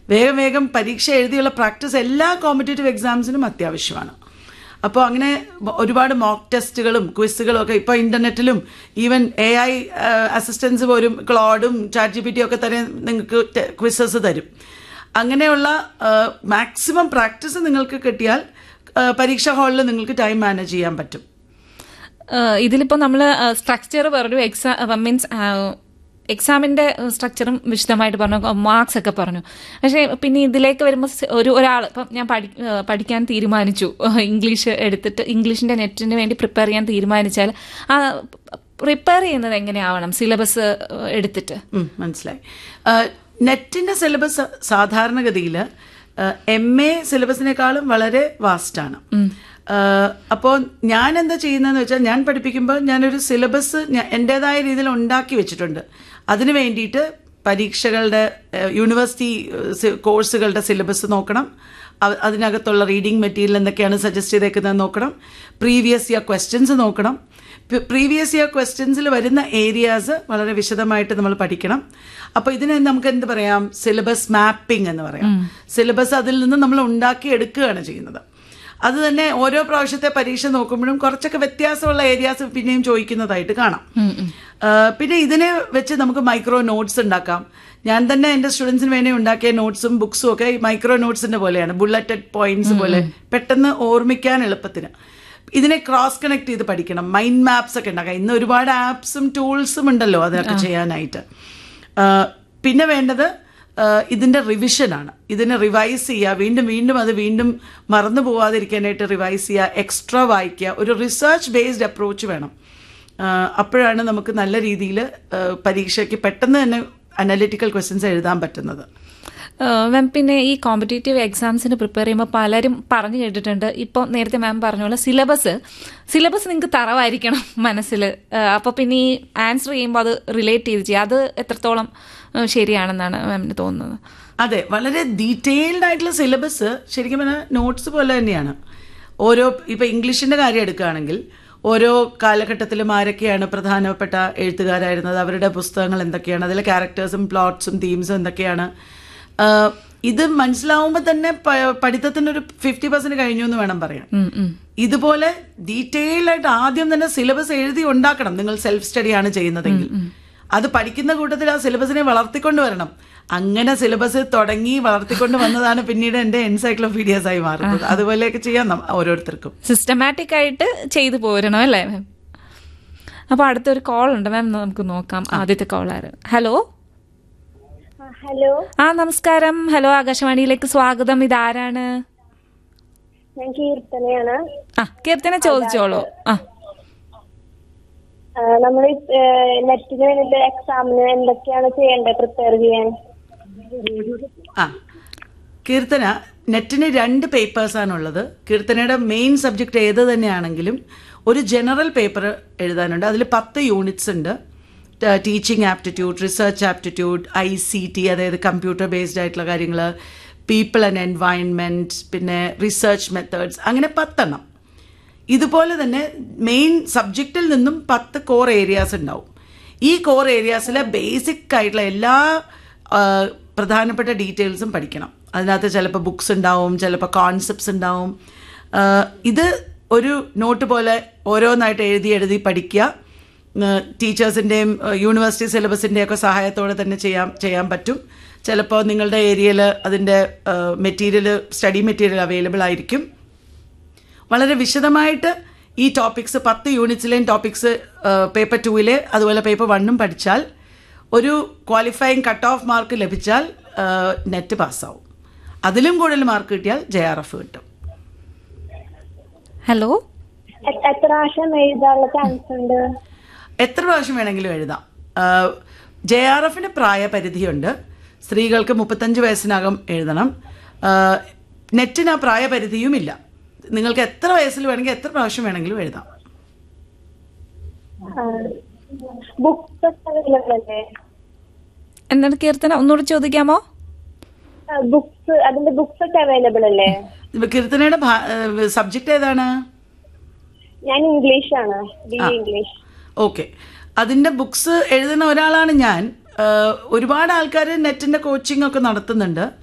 വേഗം വേഗം പരീക്ഷ എഴുതിയുള്ള പ്രാക്ടീസ് എല്ലാ കോമ്പറ്റേറ്റീവ് എക്സാംസിനും അത്യാവശ്യമാണ് അപ്പോൾ അങ്ങനെ ഒരുപാട് മോക്ക് ടെസ്റ്റുകളും ക്വിസുകളും ഒക്കെ ഇപ്പോൾ ഇൻ്റർനെറ്റിലും ഈവൻ എ ഐ അസിസ്റ്റൻസ് പോലും ക്ലോഡും ചാറ്റ് ജി പി ടി ഒക്കെ തന്നെ നിങ്ങൾക്ക് ക്വിസസ് തരും അങ്ങനെയുള്ള മാക്സിമം പ്രാക്ടീസ് നിങ്ങൾക്ക് കിട്ടിയാൽ ആ, പരീക്ഷാ ഹാളിൽ നിങ്ങൾക്ക് ടൈം മാനേജ് ചെയ്യാൻ പറ്റും ഏഹ് ഇതിലിപ്പോ നമ്മൾ സ്ട്രക്ചർ പറഞ്ഞു എക്സാം മീൻസ് എക്സാമിന്റെ സ്ട്രക്ചറും വിശദമായിട്ട് പറഞ്ഞു മാർക്സ് ഒക്കെ പറഞ്ഞു പക്ഷേ പിന്നെ ഇതിലേക്ക് വരുമ്പോൾ ഒരു ഒരാൾ ഇപ്പം ഞാൻ പഠി ഏഹ് പഠിക്കാൻ തീരുമാനിച്ചു ഇംഗ്ലീഷ് എടുത്തിട്ട് ഇംഗ്ലീഷിന്റെ നെറ്റിന് വേണ്ടി പ്രിപ്പയർ ചെയ്യാൻ തീരുമാനിച്ചാൽ ആ പ്രിപ്പയർ ചെയ്യുന്നത് എങ്ങനെയാവണം സിലബസ് എടുത്തിട്ട് ഉം, മനസ്സിലായി നെറ്റിന്റെ സിലബസ് സാധാരണഗതിയിൽ എം എ സിലബസിനേക്കാളും വളരെ വാസ്റ്റാണ് അപ്പോൾ ഞാൻ എന്താ ചെയ്യുന്നതെന്ന് വെച്ചാൽ ഞാൻ പഠിപ്പിക്കുമ്പോൾ ഞാനൊരു സിലബസ് എൻ്റെതായ രീതിയിൽ ഉണ്ടാക്കി വെച്ചിട്ടുണ്ട് അതിന് വേണ്ടിയിട്ട് പരീക്ഷകളുടെ ഏഹ്, യൂണിവേഴ്സിറ്റി ഏഹ്, സി- കോഴ്സുകളുടെ സിലബസ് നോക്കണം അവ- അതിനകത്തുള്ള റീഡിംഗ് മെറ്റീരിയൽ എന്തൊക്കെയാണ് സജസ്റ്റ് ചെയ്തേക്കുന്നത് നോക്കണം പ്രീവിയസ് ഇയർ ക്വസ്റ്റ്യൻസ് നോക്കണം പ്രീവിയസ് ഇയർ ക്വസ്റ്റ്യൻസിൽ വരുന്ന ഏരിയാസ് വളരെ വിശദമായിട്ട് നമ്മൾ പഠിക്കണം അപ്പോൾ ഇതിനെ നമുക്ക് എന്ത് പറയാം സിലബസ് മാപ്പിംഗ് എന്ന് പറയാം സിലബസ് അതിൽ നിന്ന് നമ്മൾ ഉണ്ടാക്കി എടുക്കുകയാണ് ചെയ്യുന്നത് അത് തന്നെ ഓരോ പ്രാവശ്യത്തെ പരീക്ഷ നോക്കുമ്പോഴും കുറച്ചൊക്കെ വ്യത്യാസമുള്ള ഏരിയാസ് പിന്നെയും ചോദിക്കുന്നതായിട്ട് കാണാം ആ, പിന്നെ ഇതിനെ വെച്ച് നമുക്ക് മൈക്രോ നോട്ട്സ് ഉണ്ടാക്കാം ഞാൻ തന്നെ എൻ്റെ സ്റ്റുഡൻസിന് വേണ്ടി ഉണ്ടാക്കിയ നോട്ട്സും ബുക്സും ഒക്കെ ഈ മൈക്രോ നോട്ട്സിന്റെ പോലെയാണ് ബുള്ളറ്റഡ് പോയിന്റ്സ് പോലെ പെട്ടെന്ന് ഓർമ്മിക്കാൻ എളുപ്പത്തിന് ഇതിനെ ക്രോസ് കണക്ട് ചെയ്ത് പഠിക്കണം മൈൻഡ് മാപ്സ് ഒക്കെ ഉണ്ടാക്കാം ഇന്ന് ഒരുപാട് ആപ്സും ടൂൾസും ഉണ്ടല്ലോ അതൊക്കെ ചെയ്യാനായിട്ട് ആ, പിന്നെ വേണ്ടത് ആ, ഇതിന്റെ റിവിഷനാണ് ഇതിനെ റിവൈസ് ചെയ്യുക വീണ്ടും വീണ്ടും അത് വീണ്ടും മറന്നു പോവാതിരിക്കാനായിട്ട് റിവൈസ് ചെയ്യുക എക്സ്ട്രാ വായിക്കുക ഒരു റിസർച്ച് ബേസ്ഡ് അപ്രോച്ച് വേണം ആ, അപ്പോഴാണ് നമുക്ക് നല്ല രീതിയിൽ പരീക്ഷയ്ക്ക് പെട്ടെന്ന് തന്നെ അനലിറ്റിക്കൽ ക്വസ്റ്റ്യൻസ് എഴുതാൻ പറ്റുന്നത് ഏഹ് മാം പിന്നെ ഈ കോമ്പറ്റേറ്റീവ് എക്സാംസിന് പ്രിപ്പയർ ചെയ്യുമ്പോൾ പലരും പറഞ്ഞു കേട്ടിട്ടുണ്ട് ഇപ്പോൾ നേരത്തെ മാം പറഞ്ഞ പോലെ സിലബസ് സിലബസ് നിങ്ങൾക്ക് തറവായിരിക്കണം മനസ്സിൽ അപ്പോൾ പിന്നെ ഈ ആൻസർ ചെയ്യുമ്പോൾ അത് റിലേറ്റ് ചെയ്ത് ചെയ്യുക അത് എത്രത്തോളം ഏഹ് ശരിയാണെന്നാണ് മാമിന് തോന്നുന്നത് അതെ വളരെ ഡീറ്റെയിൽഡ് ആയിട്ടുള്ള സിലബസ് ശരിക്കും പറഞ്ഞാൽ നോട്ട്സ് പോലെ തന്നെയാണ് ഓരോ ഇപ്പം ഇംഗ്ലീഷിൻ്റെ കാര്യം എടുക്കുകയാണെങ്കിൽ ഓരോ കാലഘട്ടത്തിലും ആരൊക്കെയാണ് പ്രധാനപ്പെട്ട എഴുത്തുകാരായിരുന്നത് അവരുടെ പുസ്തകങ്ങൾ എന്തൊക്കെയാണ് അതിലെ ക്യാരക്ടേഴ്സും പ്ലോട്ട്സും തീംസും എന്തൊക്കെയാണ് ആഹ് ഇത് മനസ്സിലാവുമ്പോൾ തന്നെ പ- പഠിത്തത്തിനൊരു ഫിഫ്റ്റി പെർസെന്റ് കഴിഞ്ഞു എന്ന് വേണം പറയാൻ ഉം, ഉം. ഇതുപോലെ ഡീറ്റെയിൽഡ് ആയിട്ട് ആദ്യം തന്നെ സിലബസ് എഴുതി ഉണ്ടാക്കണം നിങ്ങൾ സെൽഫ് സ്റ്റഡി ആണ് ചെയ്യുന്നതെങ്കിൽ അത് പഠിക്കുന്ന കൂട്ടത്തിൽ ആ സിലബസിനെ വളർത്തിക്കൊണ്ട് വരണം അങ്ങനെ സിലബസ് തുടങ്ങി വളർത്തിക്കൊണ്ട് വന്നതാണ് പിന്നീട് എന്റെ എൻസൈക്ലോപീഡിയാസ് ആയി മാറുന്നത് അതുപോലെയൊക്കെ ചെയ്യാം നം- ഓരോരുത്തർക്കും സിസ്റ്റമാറ്റിക് ആയിട്ട് ചെയ്തു പോരണം അല്ലേ മാം അപ്പോൾ അടുത്തൊരു കോൾ ഉണ്ട് മാം നമുക്ക് നോക്കാം ആദ്യത്തെ കോളാര് ഹലോ ആ, ഹലോ ആ നമസ്കാരം ഹലോ ആകാശവാണിയിലേക്ക് സ്വാഗതം ഇതാരാണ് ഞാൻ കീർത്തനയാണ് ആ കീർത്തന ചോദിച്ചോളൂ ആ നമ്മൾ നെറ്റിന് വേണ്ടിട്ട് എക്സാമിന് എന്തൊക്കെയാണ് ചെയ്യേണ്ടത് പ്രിപ്പയർ ചെയ്യാൻ ആ കീർത്തന നെറ്റിന് രണ്ട് പേപ്പേഴ്സാണുള്ളത് കീർത്തനയുടെ മെയിൻ സബ്ജക്റ്റ് ഏത് തന്നെയാണെങ്കിലും ഒരു ജനറൽ പേപ്പർ എഴുതാനുണ്ട് അതിൽ പത്ത് യൂണിറ്റ്സ് ഉണ്ട് teaching aptitude research aptitude I C T അതായത് കമ്പ്യൂട്ടർ ബേസ്ഡ് ആയിട്ടുള്ള കാര്യങ്ങൾ പീപ്പിൾ ആൻഡ് എൻവയൺമെൻറ്റ് പിന്നെ റിസർച്ച് മെത്തേഡ്സ് അങ്ങനെ പത്തെണ്ണം ഇതുപോലെ തന്നെ മെയിൻ സബ്ജക്റ്റിൽ നിന്നും പത്ത് കോർ ഏരിയാസ് ഉണ്ടാവും ഈ കോർ ഏരിയാസിലെ ബേസിക് ആയിട്ടുള്ള എല്ലാ ആ, പ്രധാനപ്പെട്ട ഡീറ്റെയിൽസും പഠിക്കണം അതിനകത്ത് ചിലപ്പോൾ ബുക്സ് ഉണ്ടാവും ചിലപ്പോൾ കോൺസെപ്റ്റ്സ് ഉണ്ടാവും ആ, ഇത് ഒരു നോട്ട് പോലെ ഓരോന്നായിട്ട് എഴുതി എഴുതി പഠിക്കുക ടീച്ചേഴ്സിൻ്റെയും യൂണിവേഴ്സിറ്റി സിലബസിൻ്റെയും ഒക്കെ സഹായത്തോടെ തന്നെ ചെയ്യാൻ ചെയ്യാൻ പറ്റും ചിലപ്പോൾ നിങ്ങളുടെ ഏരിയയിൽ അതിൻ്റെ മെറ്റീരിയൽ സ്റ്റഡി മെറ്റീരിയൽ അവൈലബിൾ ആയിരിക്കും വളരെ വിശദമായിട്ട് ഈ ടോപ്പിക്സ് പത്ത് യൂണിറ്റ്സിലെയും ടോപ്പിക്സ് പേപ്പർ ടൂവിലെ അതുപോലെ പേപ്പർ വണ്ണും പഠിച്ചാൽ ഒരു ക്വാളിഫയിങ് കട്ട് ഓഫ് മാർക്ക് ലഭിച്ചാൽ നെറ്റ് പാസ്സാവും അതിലും കൂടുതൽ മാർക്ക് കിട്ടിയാൽ ജെ ആർ എഫ് കിട്ടും ഹലോ എ- എത്ര പ്രാവശ്യം എഴുതാനുള്ള ചാൻസ് ഉണ്ട് എത്ര പ്രാവശ്യം വേണമെങ്കിലും എഴുതാം ജെ ആർ എഫിന് പ്രായപരിധിയുണ്ട് സ്ത്രീകൾക്ക് മുപ്പത്തഞ്ച് വയസ്സിനകം എഴുതണം ആ, നെറ്റിന് ആ പ്രായപരിധിയുമില്ല നിങ്ങൾക്ക് എത്ര വയസ്സിൽ വേണമെങ്കിൽ എത്ര പ്രാവശ്യം വേണമെങ്കിലും എഴുതാം ബുക്സ് അവൈലബിൾ അല്ലേ എന്താണ് കീർത്തന ഒന്നുകൂടി ചോദിക്കാമോ ബുക്സ് അതിന്റെ ബുക്സ് ഒക്കെ അവൈലബിൾ അല്ലേ ഇപ്പൊ കീർത്തനയുടെ സബ്ജക്റ്റ് ഏതാണ് ഞാൻ ഇംഗ്ലീഷ് ആണ് ബി ഇംഗ്ലീഷ് ഓക്കെ അതിൻ്റെ ബുക്സ് എഴുതുന്ന ഒരാളാണ് ഞാൻ ആ, ഒരുപാട് ആൾക്കാർ നെറ്റിൻ്റെ കോച്ചിങ് ഒക്കെ നടത്തുന്നുണ്ട്